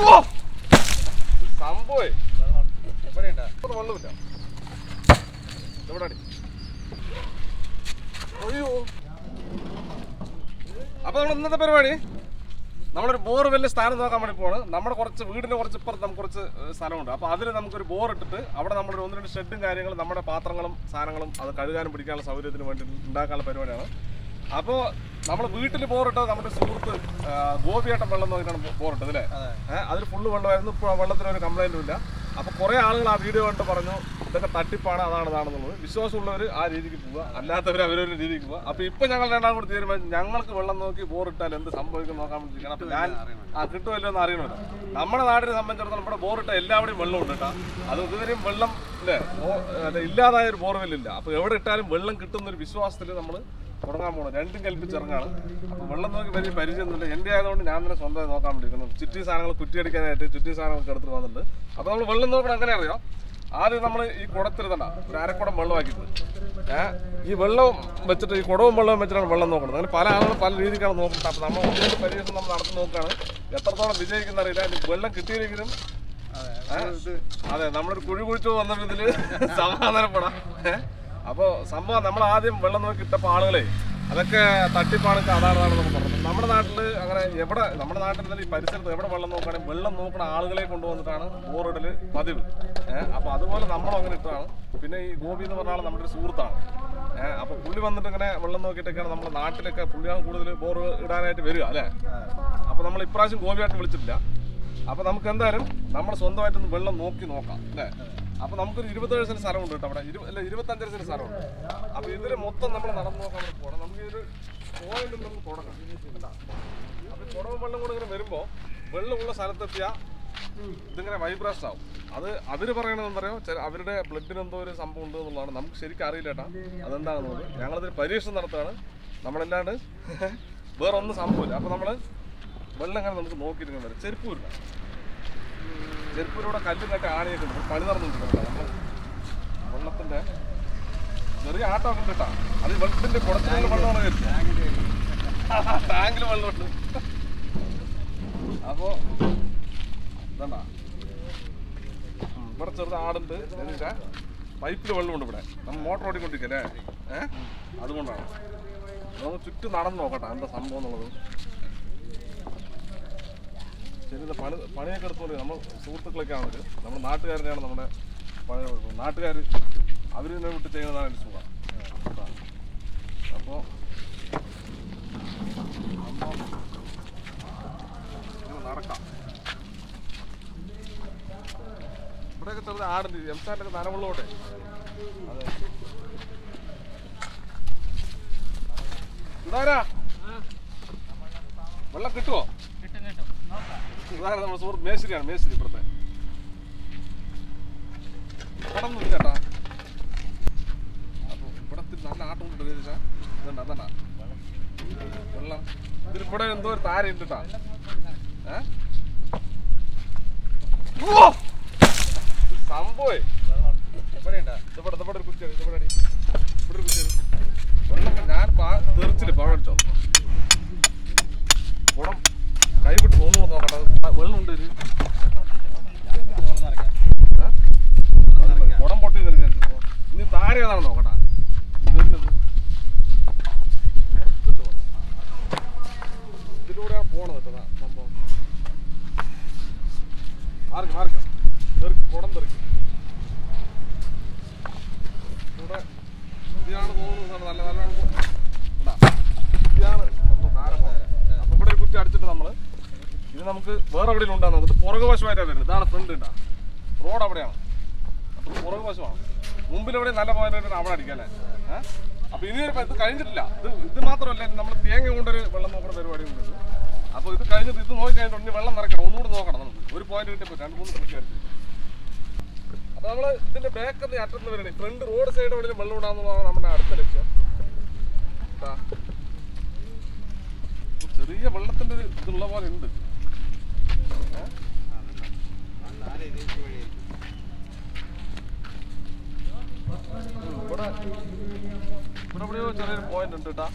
സംഭവേ ഇവിടെ വെള്ളമില്ല ഇവിടെ അടി അയ്യോ അപ്പൊ നമ്മൾ ഇന്നത്തെ പരിപാടി നമ്മളൊരു ബോർ വലിയ സ്ഥാനം നോക്കാൻ വേണ്ടി പോവാണ് നമ്മുടെ കുറച്ച് വീടിന്റെ കുറച്ച് ഇപ്പുറത്ത് നമുക്ക് കുറച്ച് ഏഹ്, സ്ഥലമുണ്ട് അപ്പോൾ അതിൽ നമുക്കൊരു ബോർ ഇട്ടിട്ട് അവിടെ നമ്മളൊരു ഒന്ന് രണ്ട് ഷെഡും കാര്യങ്ങളും നമ്മുടെ പാത്രങ്ങളും സാധനങ്ങളും അത് കഴുകാനും പിടിക്കാനുള്ള സൗകര്യത്തിന് വേണ്ടി ഉണ്ടാക്കാനുള്ള പരിപാടിയാണ് അപ്പോൾ നമ്മൾ വീട്ടിൽ ബോറിട്ടത് നമ്മുടെ സുഹൃത്ത് ആ, ഗോപിയേട്ടൻ വെള്ളം നോക്കിയിട്ടാണ് ബോറിട്ടത് അല്ലേ ഏഹ് അതിൽ ഫുള്ള് വെള്ളമായിരുന്നു ഇപ്പോൾ വെള്ളത്തിന് ഒരു കംപ്ലൈൻറ്റും ഇല്ല അപ്പോൾ കുറേ ആളുകൾ ആ വീഡിയോ കണ്ട് പറഞ്ഞു ഇതൊക്കെ തട്ടിപ്പാണ് അതാണ് ഇതാണെന്നുള്ളത് വിശ്വാസമുള്ളവർ ആ രീതിക്ക് പോവുക അല്ലാത്തവർ അവരൊരു രീതിക്ക് പോവുക അപ്പോൾ ഇപ്പോൾ ഞങ്ങൾ രണ്ടാം കൂടി തീരുമാനിച്ചു ഞങ്ങൾക്ക് വെള്ളം നോക്കി ബോറിട്ടാൽ എന്ത് സംഭവിക്കും നോക്കാൻ വേണ്ടിയിരിക്കണം അപ്പോൾ ഞാൻ ആ കിട്ടുമല്ലോ എന്ന് അറിയണമല്ലോ നമ്മുടെ നാടിനെ സംബന്ധിച്ചിടത്തോളം നമ്മുടെ ബോറിട്ട എല്ലാവിടെയും വെള്ളമുണ്ട് കേട്ടോ അത് ഇതുവരെയും വെള്ളം ഇല്ലേ ബോ- അല്ല, ഇല്ലാതായ ഒരു ബോർവെല്ലില്ല അപ്പോൾ എവിടെ ഇട്ടാലും വെള്ളം കിട്ടുന്ന ഒരു വിശ്വാസത്തിൽ നമ്മൾ തുടങ്ങാൻ പോകണം രണ്ടും കൽപ്പിച്ച് ഇറങ്ങാണ് അപ്പോൾ വെള്ളം നോക്കി വലിയ പരിചയമൊന്നുമില്ല എൻ്റെ ആയതുകൊണ്ട് ഞാൻ തന്നെ സ്വന്തമായി നോക്കാൻ വേണ്ടിയിരിക്കുന്നു ചുറ്റി സാധനങ്ങൾ കുറ്റിയടിക്കാനായിട്ട് ചുറ്റി സാധനങ്ങളൊക്കെ എടുത്തിട്ട് വന്നിട്ടുണ്ട് അപ്പോൾ നമ്മൾ വെള്ളം നോക്കണം അങ്ങനെ അറിയാം ആദ്യം നമ്മൾ ഈ കുടത്തിരുത്തണ്ട ഒരു അരക്കുടം വെള്ളമാക്കിയിട്ട് ഏഹ് ഈ വെള്ളം വെച്ചിട്ട് ഈ കുടവും വെള്ളവും വെച്ചിട്ടാണ് വെള്ളം നോക്കുന്നത് അങ്ങനെ പല ആളുകളും പല രീതിക്കാണ് നോക്കുന്നത് അപ്പോൾ നമ്മൾ ഒന്നിനും പരീക്ഷണം നമ്മൾ നടത്തി നോക്കുകയാണ് എത്രത്തോളം വിജയിക്കുന്ന അറിയില്ല ഇനി വെള്ളം കിട്ടിയില്ലെങ്കിലും ഏഹ്? അതെ നമ്മളൊരു കുഴി കുഴിച്ചു വന്ന ഇതില് സമാധാനപ്പെടാം ഏഹ്? അപ്പൊ സംഭവം നമ്മൾ ആദ്യം വെള്ളം നോക്കി ഇട്ടപ്പോ ആളുകളെ അതൊക്കെ തട്ടിപ്പാണ് അതാണെന്നാണ് പറഞ്ഞു നമ്മുടെ നാട്ടില് അങ്ങനെ എവിടെ നമ്മുടെ നാട്ടിൽ തന്നെ ഈ പരിസരത്ത് എവിടെ വെള്ളം നോക്കുകയാണെങ്കിൽ വെള്ളം നോക്കുന്ന ആളുകളെ കൊണ്ടുവന്നിട്ടാണ് ബോറിടല് പതിവ് ഏഹ് അപ്പൊ അതുപോലെ നമ്മളും അങ്ങനെ ഇട്ടതാണ് പിന്നെ ഈ ഗോപി എന്ന് പറഞ്ഞാൽ നമ്മുടെ ഒരു സുഹൃത്താണ് ഏഹ് അപ്പൊ പുള്ളി വന്നിട്ട് ഇങ്ങനെ വെള്ളം നോക്കിയിട്ടൊക്കെയാണ് നമ്മുടെ നാട്ടിലൊക്കെ പുള്ളിയാണ് കൂടുതൽ ബോർ ഇടാനായിട്ട് വരിക അല്ലേ അപ്പൊ നമ്മൾ ഇപ്രാവശ്യം ഗോപിയായിട്ട് വിളിച്ചിട്ടില്ല അപ്പൊ നമുക്ക് എന്തായാലും നമ്മൾ സ്വന്തമായിട്ടൊന്ന് വെള്ളം നോക്കി നോക്കാം അല്ലേ അപ്പൊ നമുക്കൊരു ഇരുപത്തേഴ് സെന്റ് സ്ഥലമുണ്ട് കേട്ടോ അവിടെ ഇരു- അല്ല ഇരുപത്തഞ്ചര സെന്റ് സ്ഥലമുണ്ട് അപ്പൊ ഇതില് മൊത്തം നമ്മൾ നടന്നു നോക്കാൻ വേണ്ടി പോകണം നമുക്ക് ഇതൊരു പോയിന്റ് നമുക്ക് തുടങ്ങാം കേട്ടോ അപ്പൊ ഈ കുടവും വെള്ളം കൂടെ ഇങ്ങനെ വരുമ്പോ വെള്ളമുള്ള സ്ഥലത്തെത്തിയ ഇതിങ്ങനെ വൈബ്രേഷൻ ആവും അത് അവര് പറയണത് എന്താ പറയുക ചില അവരുടെ ബ്ലഡിന് എന്തോ ഒരു സംഭവം ഉണ്ട് എന്നുള്ളതാണ് നമുക്ക് ശരിക്കും അറിയില്ല കേട്ടാ അതെന്താണെന്നുള്ളത് ഞങ്ങളതിൽ പരീക്ഷണം നടത്തുകയാണ് നമ്മളല്ലാണ്ട് വേറെ ഒന്നും സംഭവമില്ല അപ്പൊ നമ്മള് വെള്ളം ഇങ്ങനെ നമുക്ക് നോക്കിയിരിക്കാൻ വരും ചെരുപ്പൂരില്ല ചെരുപ്പൂരിലൂടെ കല്ലും കെട്ടി ആണിയൊക്കെ ഉണ്ട് പണി നടന്നുകൊണ്ടിരിക്കണം നമ്മൾ വെള്ളത്തിന്റെ ചെറിയ ആട്ടമൊക്കെ ഉണ്ട് കേട്ടാ അത് ഈ വെള്ളത്തിന്റെ കുടത്തിലുള്ള വെള്ളമാണ് ടാങ്കിൽ വെള്ളമുണ്ട് അപ്പോ ഇതണ്ട ഇവിടെ ചെറുത് ആടുണ്ട് എന്നിട്ട് പൈപ്പിൽ വെള്ളമുണ്ട് ഇവിടെ നമ്മൾ മോട്ടർ ഓടിക്കൊണ്ടിരിക്കല്ലേ ഏഹ് അതുകൊണ്ടാണ് നമുക്ക് ചുറ്റും നടന്നു നോക്കട്ടെ എന്താ സംഭവം എന്നുള്ളത് ശരി ഇത് പണി പണിയൊക്കെ എടുത്തോളൂ നമ്മൾ സുഹൃത്തുക്കളൊക്കെ ആണ് ഇത് നമ്മുടെ നാട്ടുകാരനെയാണ് നമ്മുടെ നാട്ടുകാർ അവരിനെ വിട്ട് ചെയ്യുന്നതാണ് എൻ്റെ സുഖം അപ്പോൾ നടക്കാം ഇവിടെയൊക്കെ ചെറുത് ആടുണ്ട് എംസാനിലൊക്കെ നനവുള്ളോട്ടെ അതെ ഇതാരാ വെള്ളം കിട്ടുമോ ഇതാണ് നമ്മുടെ സുഹൃത്ത് മേശ്രിയാണ് മേശ്രി ഇവിടുത്തെ കടന്നു ചേട്ടാ അപ്പൊ ഇവിടെ ഇത്തിരി നല്ല ആട്ടം ഉണ്ട് ചേച്ചാ ഇതുണ്ട് അതണ്ട വെള്ളം ഇതിൽ ഇവിടെ എന്തോ ഒരു താര ഉണ്ട് കേട്ടാ ഏ ഉവ്വ! ഇത് സംഭവേ ഇവിടെ ഉണ്ടാ ഇവിടെ ഇവിടെ ഒരു കുറ്റി ഇവിടെ അടി. ഇവിടെ ഒരു കുറ്റി വെള്ളം ഞാൻ പാ- തെറിച്ചിട്ട് പഴം അടിച്ചോ കുടം കൈവിട്ട് പോന്നു നോക്കട്ടെ അത് വെള്ളം ഉണ്ട് ഇതില്. ഏ? കുടം പൊട്ടി വിചാരിച്ചപ്പോ ഇനി താര ഏതാണ് നോക്കട്ടാ ഇതിലുള്ളത്. പുറത്തിട്ട് പോണം. ഇതിലൂടെയാണ് പോണത് കേട്ടോ ദാ സംഭവം മാറിക്ക് മാറിക്ക തെറിക്ക് കുടം തെറിക്ക് ഇവിടെ ഇതാണ് പോകുന്നത് നല്ല നല്ലോണം പോ- ഇതാ. ഇതാണ് സംഭവം താര പോകുന്നത് അപ്പൊ ഇവിടെ ഒരു കുറ്റി അടിച്ചിട്ട് നമ്മള് ഇത് നമുക്ക് വേറെ എവിടെയും ഉണ്ടാകും നമുക്ക് പുറകു വശമായിട്ടാണ് വരുന്നത് ഇതാണ് ഫ്രണ്ട് ഉണ്ടാ റോഡ് അവിടെയാണ് അപ്പൊ ഇത് പുറകു വശമാണ് മുമ്പിൽ എവിടെ നല്ല പോയാലും അവിടെ അടിക്കാം അല്ലേ ഏഹ് അപ്പൊ ഇനി ഒരു ഇത് കഴിഞ്ഞിട്ടില്ല ഇത് ഇത് മാത്രമല്ല നമ്മൾ തേങ്ങ കൊണ്ടൊരു വെള്ളം നോക്കുന്ന പരിപാടി ഉണ്ട് ഇത്. അപ്പൊ ഇത് കഴിഞ്ഞിട്ട് ഇത് നോക്കി കഴിഞ്ഞിട്ട് ഇനി വെള്ളം നിറയ്ക്കണം ഒന്നുകൂടി നോക്കണം നമുക്ക് ഒരു പോയിന്റ് കിട്ടിയപ്പോൾ രണ്ട് മൂന്ന് കുറ്റി അടിച്ചു അപ്പൊ നമ്മള് ഇതിന്റെ ബാക്ക് നിന്ന് അറ്റത്ത് വരണേ ഫ്രണ്ട് റോഡ് സൈഡ് എവിടെയും വെള്ളം ഇടാന്നുള്ളതാണ് നമ്മുടെ അടുത്ത ലക്ഷ്യം ദാ. ചെറിയ വെള്ളത്തിന്റെ ഒരു ഇതുള്ള പോലെ ഉണ്ട് ഏ? ഉം, ഇവിടെ ഇവിടെ എവിടെയോ ചെറിയൊരു പോയിന്റ് ഉണ്ട് കേട്ടാ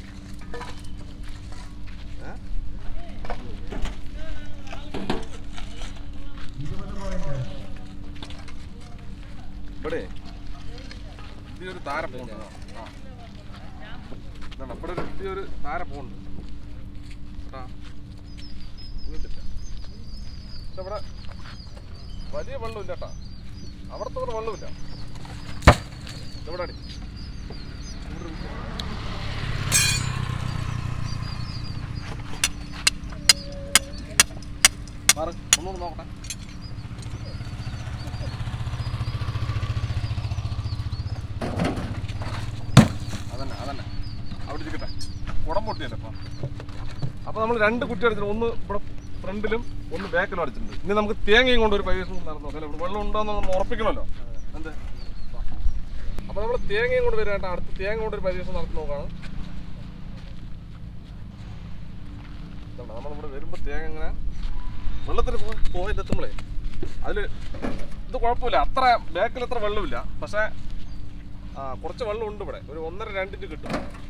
ഏ? ഇവിടെ പുതിയൊരു താര പോകുന്നുണ്ട് ആ ഇതാണ് ഇവിടെ ഒരു പുതിയൊരു താര പോകുന്നുണ്ട് കേട്ടാ ഇങ്ങോട്ടില്ല പക്ഷെ ഇവിടെ വലിയ വെള്ളമില്ല കേട്ടാ അവിടുത്തെ കൂടെ വെള്ളമില്ല ഇവിടെ അടി ഇവിടെ ഒരു കുത്തി. മാറ് ഒന്നുകൂടെ നോക്കട്ടെ അതന്നെ അതന്നെ അവിടെ ഇരിക്കട്ടെ കുടം പൊട്ടിയല്ലേ അപ്പം അപ്പൊ നമ്മൾ രണ്ട് കുറ്റി അടിച്ചിട്ട് ഒന്ന് ഇവിടെ ഫ്രണ്ടിലും ഒന്ന് ബാക്കിലും അടിച്ചിട്ടുണ്ട് ഇനി നമുക്ക് തേങ്ങയും കൊണ്ട് ഒരു പരീക്ഷണം നടന്നു നോക്കാം അല്ലേ? ഇവിടെ വെള്ളം ഉണ്ടോ എന്ന് നമ്മൾ ഉറപ്പിക്കണമല്ലോ എന്ത് അപ്പൊ നമ്മൾ തേങ്ങയും കൊണ്ട് വരാനായിട്ട് അടുത്ത് തേങ്ങ കൊണ്ട് ഒരു പരീക്ഷണം നടത്തി നോക്കാണ് ഇതുണ്ട്, നമ്മളിവിടെ വരുമ്പോ തേങ്ങ ഇങ്ങനെ വെള്ളത്തിൽ പോയിട്ടെത്തുമ്പോഴേ അതില് ഇത് കുഴപ്പമില്ല അത്ര ബാക്കിൽ അത്ര വെള്ളമില്ല പക്ഷേ ആ കുറച്ച് വെള്ളം ഉണ്ട് ഇവിടെ ഒരു ഒന്നര രണ്ടിന് കിട്ടും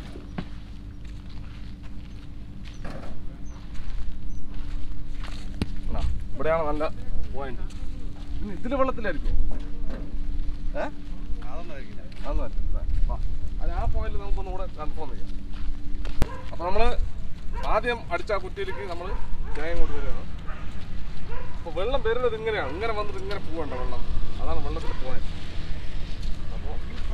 ആ, ഇവിടെയാണ് നല്ല പോയിന്റ് ഇനി ഇതില് വെള്ളത്തിലായിരിക്കും ഏ അതൊന്നും ആയിരിക്കില്ല. വാ. അത് ആ പോയിന്റ് നമുക്കൊന്നും കൂടെ കൺഫേം ചെയ്യാം അപ്പൊ നമ്മള് ആദ്യം അടിച്ച ആ കുറ്റിയിലേക്ക് നമ്മൾ തേങ്ങ കൊണ്ടുവരികയാണ് അപ്പൊ വെള്ളം വരുന്നത് ഇങ്ങനെയാണ് ഇങ്ങനെ വന്നിട്ട് ഇങ്ങനെ പോകണ്ട വെള്ളം അതാണ് വെള്ളത്തിൽ പോയത് അപ്പൊ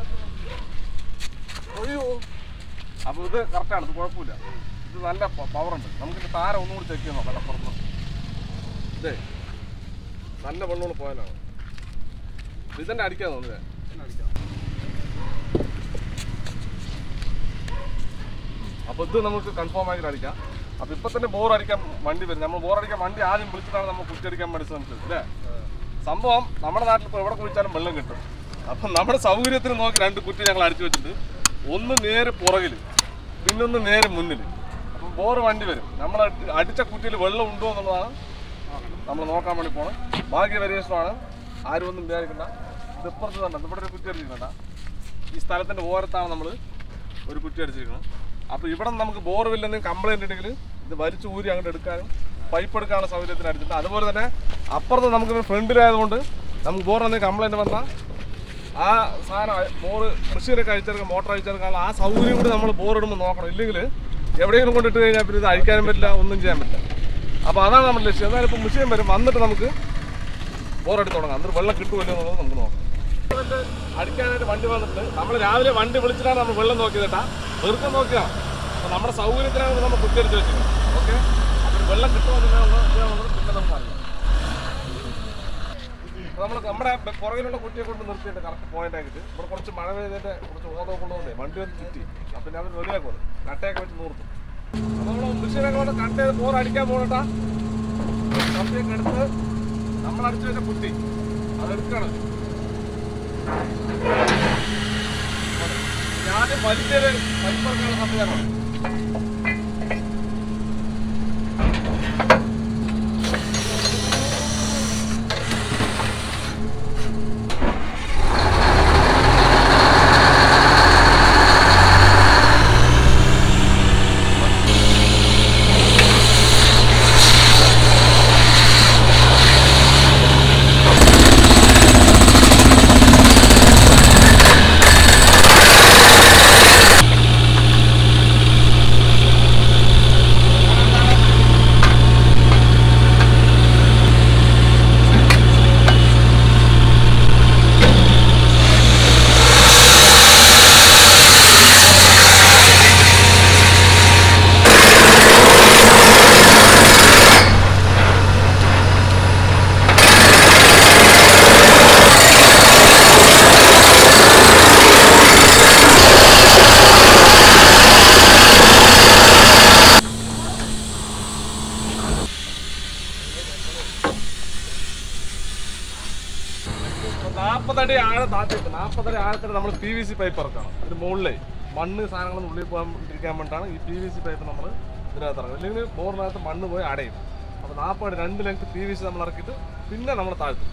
അയ്യോ അപ്പൊ ഇത് കറക്റ്റാണ് ഇത് കുഴപ്പമില്ല ഇത് നല്ല പവർ ഉണ്ട് നമുക്ക് താരം ഒന്നും കൂടി ചെക്ക് ചെയ്യാൻ നോക്കാം അപ്പുറത്ത് ഇതേ നല്ല വെള്ളമുള്ള പോയാലാണ് ഇതന്നെ അടിക്കാൻ തോന്നുന്നേ അപ്പൊ ഇത് നമുക്ക് കൺഫേം ആയിട്ട് അടിക്കാം അപ്പൊ ഇപ്പൊ തന്നെ ബോർ അടിക്കാൻ വണ്ടി വരും നമ്മൾ ബോർ അടിക്കാൻ വണ്ടി ആദ്യം വിളിച്ചിട്ടാണ് നമ്മൾ കുറ്റിയടിക്കാൻ വേണ്ടി ശ്രമിച്ചത് അല്ലേ സംഭവം നമ്മുടെ നാട്ടിൽ ഇപ്പോൾ എവിടെ കുഴിച്ചാലും വെള്ളം കിട്ടും അപ്പം നമ്മുടെ സൗകര്യത്തിന് നോക്കി രണ്ട് കുറ്റി ഞങ്ങൾ അടിച്ചു വെച്ചിട്ട് ഒന്ന് നേരെ പുറകിൽ പിന്നൊന്ന് നേരെ മുന്നിൽ അപ്പം ബോർ വണ്ടി വരും നമ്മൾ അടിച്ച കുറ്റിയിൽ വെള്ളം ഉണ്ടോ എന്നുള്ളതാണ് നമ്മൾ നോക്കാൻ വേണ്ടി പോണം ഭാഗ്യ പരീക്ഷണമാണ് ആരും ഒന്നും വിചാരിക്കണ്ട ഇത് ഇപ്പുറത്ത് തന്നെ ഇവിടെ ഒരു കുറ്റി അടിച്ചിരിക്കണ്ട ഈ സ്ഥലത്തിന്റെ ഓരത്താണ് നമ്മൾ ഒരു കുറ്റി അടിച്ചിരിക്കുന്നത് അപ്പോൾ ഇവിടെ നമുക്ക് ബോർവെല്ലിൽ എന്തെങ്കിലും കംപ്ലൈന്റ് ഉണ്ടെങ്കിൽ ഇത് വലിച്ചു ഊരി അങ്ങോട്ട് എടുക്കാനും പൈപ്പ് എടുക്കാനുള്ള സൗകര്യത്തിന് അടിച്ചിട്ട് അതുപോലെ തന്നെ അപ്പുറത്ത് നമുക്ക് ഫ്രണ്ടിലായതുകൊണ്ട് നമുക്ക് ബോർ എന്തെങ്കിലും കംപ്ലൈന്റ് വന്നാൽ ആ സാധനം ബോർ കൃഷിയിലൊക്കെ അഴിച്ചെടുക്കാൻ മോട്ടർ അഴിച്ചെടുക്കാനുള്ള ആ സൗകര്യം കൂടി നമ്മൾ ബോർ ഇടുമ്പോൾ നോക്കണം ഇല്ലെങ്കിൽ എവിടെയെങ്കിലും കൊണ്ടിട്ട് കഴിഞ്ഞാൽ പിന്നെ ഇത് അഴിക്കാനും പറ്റില്ല ഒന്നും ചെയ്യാൻ പറ്റില്ല അപ്പോൾ അതാണ് നമ്മുടെ ലക്ഷ്യം എന്നാലും ഇപ്പോൾ മുഷിയം വരും വന്നിട്ട് നമുക്ക് ബോർ അടിച്ച് തുടങ്ങാം എന്നിട്ട് വെള്ളം കിട്ടുമല്ലോ എന്നുള്ളത് നമുക്ക് നോക്കാം എന്നിട്ട് അടിക്കാനായിട്ട് വണ്ടി വന്നിട്ട് നമ്മൾ രാവിലെ വണ്ടി വിളിച്ചിട്ടാണ് നമ്മൾ വെള്ളം നോക്കിയത് കേട്ടാ വെറുതെ നോക്കിയാ അപ്പോൾ നമ്മുടെ സൗകര്യത്തിനാണ് നമ്മൾ കുത്തിയടിച്ച് വെച്ചത് ഓക്കെ അപ്പോൾ വെള്ളം കിട്ടുമെന്നുള്ളത് പിന്നെ നമുക്ക് അറിയാം നമ്മൾ നമ്മുടെ ബ- പുറകിലുള്ള കുട്ടിയെ കൊണ്ട് നിർത്തിയിട്ട് കറക്റ്റ് പോയിന്റ് ആക്കിയിട്ട് ഇവിടെ കുറച്ച് മഴ പെയ്തതിന്റെ കുറച്ച് ഓതമൊക്കെ ഉള്ളതുകൊണ്ട് വണ്ടി വന്ന് ചുറ്റി അപ്പം പിന്നെ അവർ റെഡിയാക്കും കട്ടയൊക്കെ വെച്ച് നൂർത്തും അപ്പോൾ നമ്മൾ മെഷീനൊക്കെ കൊണ്ട് കട്ട് ചെയ്ത് ബോർ അടിക്കാൻ പോകട്ടാ കമ്പിയൊക്കെ എടുത്ത് നമ്മൾ അടിച്ചു വെച്ച കുട്ടി അതെടുക്കണം ആദ്യം വലിയൊരു വലിപ്പറക്കാനുള്ള സംവിധാനമാണ് നാൽപ്പതടി ആഴം താത്തിട്ട് നാൽപ്പതടി ആഴത്തിൽ നമ്മൾ പി വി സി പൈപ്പ് ഇറക്കണം ഇതിന് മുകളിലേ മണ്ണ് സാധനങ്ങൾ ഉള്ളിൽ പോകാണ്ടിരിക്കാൻ വേണ്ടിയിട്ടാണ് ഈ പി വി സി പൈപ്പ് നമ്മൾ ഇതിനകത്ത് ഇറങ്ങുന്നത് ഇല്ലെങ്കിൽ ബോറിനകത്ത് മണ്ണ് പോയി അടയും അപ്പോൾ നാൽപ്പത് രണ്ട് ലെങ്ത് പി വി സി നമ്മൾ ഇറക്കിയിട്ട് പിന്നെ നമ്മൾ താഴ്ത്തും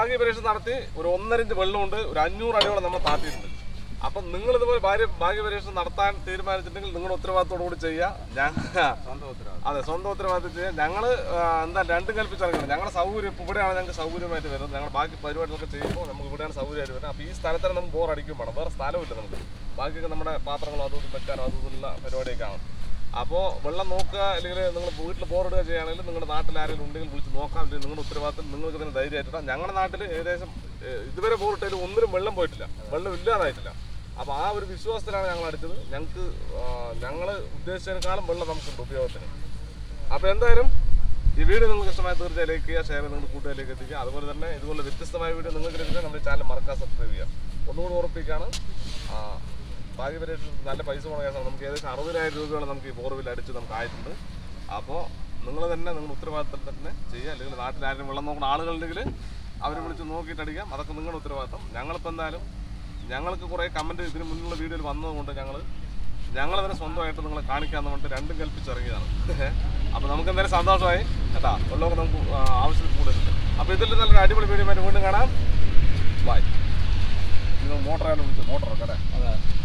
ഭാഗ്യ പരീക്ഷ നടത്തി ഒരു ഒന്നരഞ്ച് വെള്ളമുണ്ട് ഒരു അഞ്ഞൂറ് അടിയോളം നമ്മൾ താത്തിയിട്ടുണ്ട് അപ്പം നിങ്ങൾ ഇതുപോലെ ഭാര്യ ഭാഗ്യ പരീക്ഷ നടത്താൻ തീരുമാനിച്ചിട്ടുണ്ടെങ്കിൽ നിങ്ങളുടെ ഉത്തരവാദിത്തോടു കൂടി ചെയ്യുക ഞാൻ സ്വന്തം ഉത്തരവാദിത്വം അതെ സ്വന്തം ഉത്തരവാദിത്തം ചെയ്യാൻ ഞങ്ങൾ എന്താ രണ്ടും കൽപ്പിച്ചിറങ്ങണം ഞങ്ങളുടെ സൗകര്യം ഇപ്പോൾ ഇവിടെയാണ് ഞങ്ങൾക്ക് സൗകര്യമായിട്ട് വരുന്നത് ഞങ്ങൾ ബാക്കി പരിപാടികളൊക്കെ ചെയ്യുമ്പോൾ നമുക്ക് ഇവിടെയാണ് സൗകര്യമായിട്ട് വരുന്നത് അപ്പോൾ ഈ സ്ഥലത്താണ് നമുക്ക് ബോർ അടിക്കും വേണം വേറെ സ്ഥലമില്ല നമുക്ക് ബാക്കിയൊക്കെ നമ്മുടെ പാത്രങ്ങളും അതും ഇതും വെക്കാനോ അതും ഇതുമുള്ള പരിപാടിയൊക്കെ ആണ് അപ്പോൾ വെള്ളം നോക്കുക അല്ലെങ്കിൽ നിങ്ങൾ വീട്ടിൽ ബോർ ഇടുക ചെയ്യുകയാണെങ്കിൽ നിങ്ങളുടെ നാട്ടിൽ ആരെങ്കിലും ഉണ്ടെങ്കിൽ വിളിച്ച് നോക്കാം അല്ലെങ്കിൽ നിങ്ങളുടെ ഉത്തരവാദിത്തം നിങ്ങൾക്ക് തന്നെ ധൈര്യമായിട്ടാണ് ഞങ്ങളുടെ നാട്ടിൽ ഏകദേശം ഏഹ്, ഇതുവരെ ബോർ ഇട്ടതിൽ ഒന്നിനും വെള്ളം പോയിട്ടില്ല വെള്ളം ഇല്ലാതായിട്ടില്ല അപ്പോൾ ആ ഒരു വിശ്വാസത്തിലാണ് ഞങ്ങൾ അടിച്ചത് ഞങ്ങൾക്ക് ഞങ്ങൾ ഉദ്ദേശിച്ചതിനേക്കാളും വെള്ളം നമുക്കുണ്ട് ഉപയോഗത്തിന് അപ്പോൾ എന്തായാലും ഈ വീഡിയോ നിങ്ങൾക്ക് ഇഷ്ടമായ തീർച്ചയായും ലൈക്ക് ചെയ്യുക ഷെയർ ചെയ്ത് നിങ്ങളുടെ കൂട്ടുകാരിലേക്ക് എത്തിക്കുക അതുപോലെ തന്നെ ഇതുപോലെ വ്യത്യസ്തമായ വീഡിയോ നിങ്ങൾക്ക് ലഭിക്കാൻ നമ്മുടെ ചാനൽ മറക്കാൻ സബ്സ്ക്രൈബ് ചെയ്യുക ഒന്നുകൂടി ഉറപ്പിക്കുകയാണ് ആ, ഭാഗ്യ പരീക്ഷ നല്ല പൈസ പോണ കേസാണ് നമുക്ക് ഏകദേശം അറുപതിനായിരം രൂപയോളം നമുക്ക് ഈ ബോർവിൽ അടിച്ച് നമുക്ക് ആയിട്ടുണ്ട് അപ്പോൾ നിങ്ങൾ തന്നെ നിങ്ങളുടെ ഉത്തരവാദിത്തം തന്നെ ചെയ്യുക അല്ലെങ്കിൽ നാട്ടിൽ ആരെങ്കിലും വെള്ളം നോക്കുന്ന ആളുകളുണ്ടെങ്കിൽ അവരെ വിളിച്ച് നോക്കിയിട്ട് അടിക്കാം അതൊക്കെ നിങ്ങളുടെ ഉത്തരവാദിത്തം ഞങ്ങളിപ്പോൾ എന്തായാലും ഞങ്ങൾക്ക് കുറേ കമൻറ്റ് ഇതിന് മുന്നിലുള്ള വീഡിയോയിൽ വന്നതുകൊണ്ട് ഞങ്ങൾ ഞങ്ങൾ തന്നെ സ്വന്തമായിട്ട് നിങ്ങളെ കാണിക്കാന്ന് പറഞ്ഞിട്ട് രണ്ടും കൽപ്പിച്ചിറങ്ങിയതാണ് അപ്പോൾ നമുക്ക് എന്തായാലും സന്തോഷമായി കേട്ടാ വെള്ളമൊക്കെ നമുക്ക് ആ, ആവശ്യത്തിൽ കൂടുതലുണ്ട് അപ്പോൾ ഇതിൽ നല്ലൊരു അടിപൊളി വീഡിയോ വീണ്ടും കാണാം ബൈ നിങ്ങൾ മോട്ടറാണ് വിളിച്ചത് മോട്ടറൊക്കെ അല്ലേ അതെ